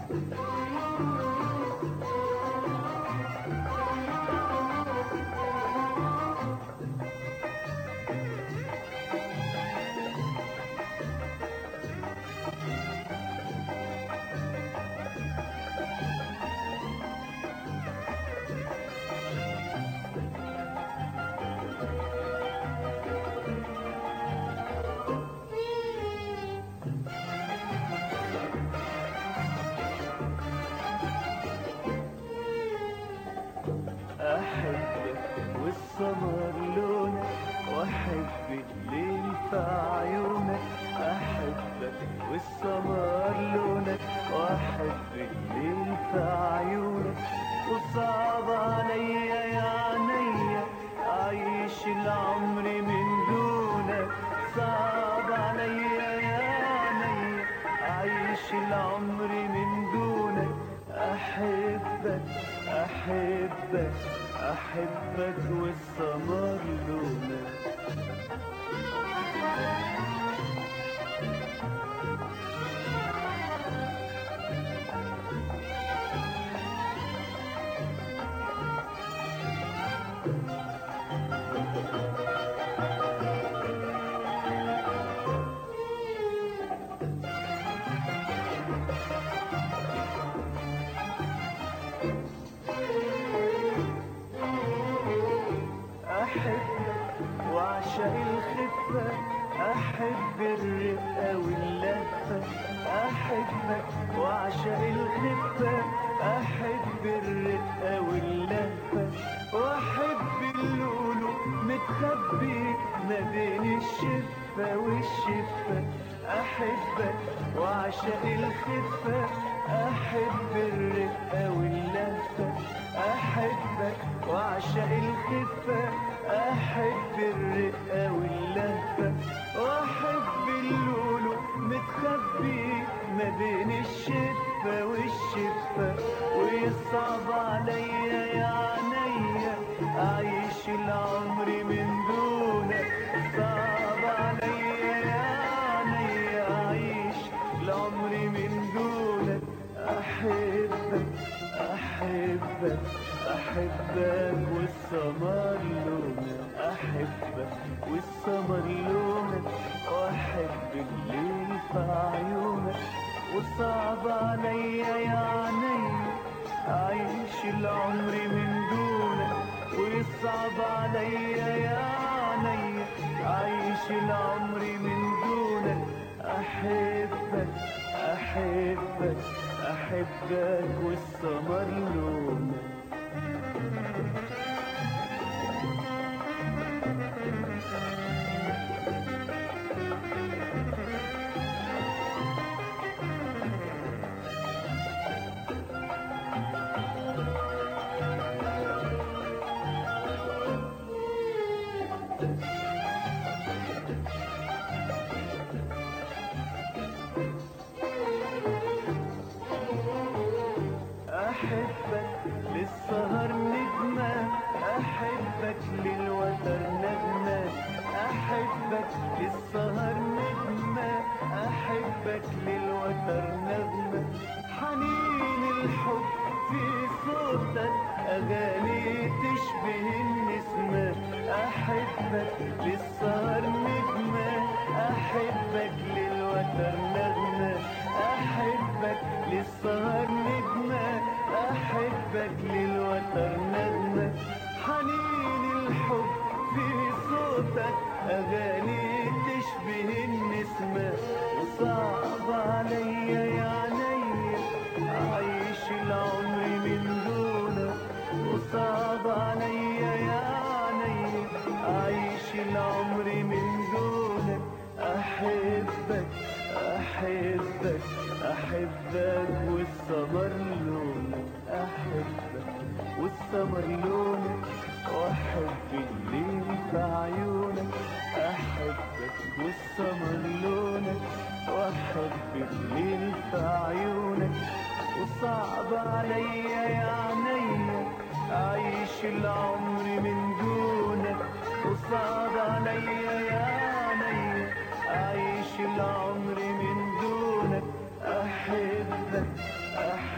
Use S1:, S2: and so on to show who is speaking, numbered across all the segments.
S1: احبك والسمر لونك واحب الليل في عيونك احبك والسمر لونك واحب الليل في عيونك وصعب عليا يا عينيا اعيش العمر من دونك صعب عليا يا عينيا اعيش العمر من دونك احبك احبك احبك والسمر لونك احبك واعشق الخفة احب الرقة واللهفة احبك واعشق الخفة احب الرقة واللهفة واحب اللولو متخبي ما بين الشفة والشفة احبك واعشق الخفة احب الرقة واللهفة احبك واعشق الخفة احب الرقة واللهفة واحب اللولو متخبي ما بين الشفة والشفة ويصعب عليا يا عينيا اعيش العمر من دونك صعب عليا يا عينيا اعيش العمر من دونك احبك احبك احبك والسمر لونك احبك والسمر لونك واحب الليل في عيونك وصعب عليا يا عينيا اعيش العمر من دونك ويصعب عليا يا عينيا اعيش العمر من دونك احبك احبك احبك والسمر لونك احبك للسهر نجمة احبك للوتر نغمة احبك للسهر نجمة احبك للوتر نغمة حنين الحب في صوتك اغاني تشبه النسمة احبك للسهر نجمة احبك للوتر نغمة احبك للسهر نجمة احبك للوتر نغمة حنين الحب في صوتك اغاني تشبه النسمة وصعب عليا يا عينيا اعيش العمر من دونك وصعب عليا يا عينيا اعيش العمر من دونك احبك احبك احبك والسمر لونك احبك والسمر لونك واحب الليل في عيونك احبك والسمر لونك واحب الليل في عيونك وصعب عليا يا عينيا اعيش العمر من دونك وصعب عليا يا عينيا اعيش العمر من دونك احبك احبك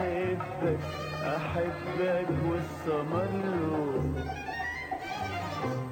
S1: أحبك أحبك والسمر روح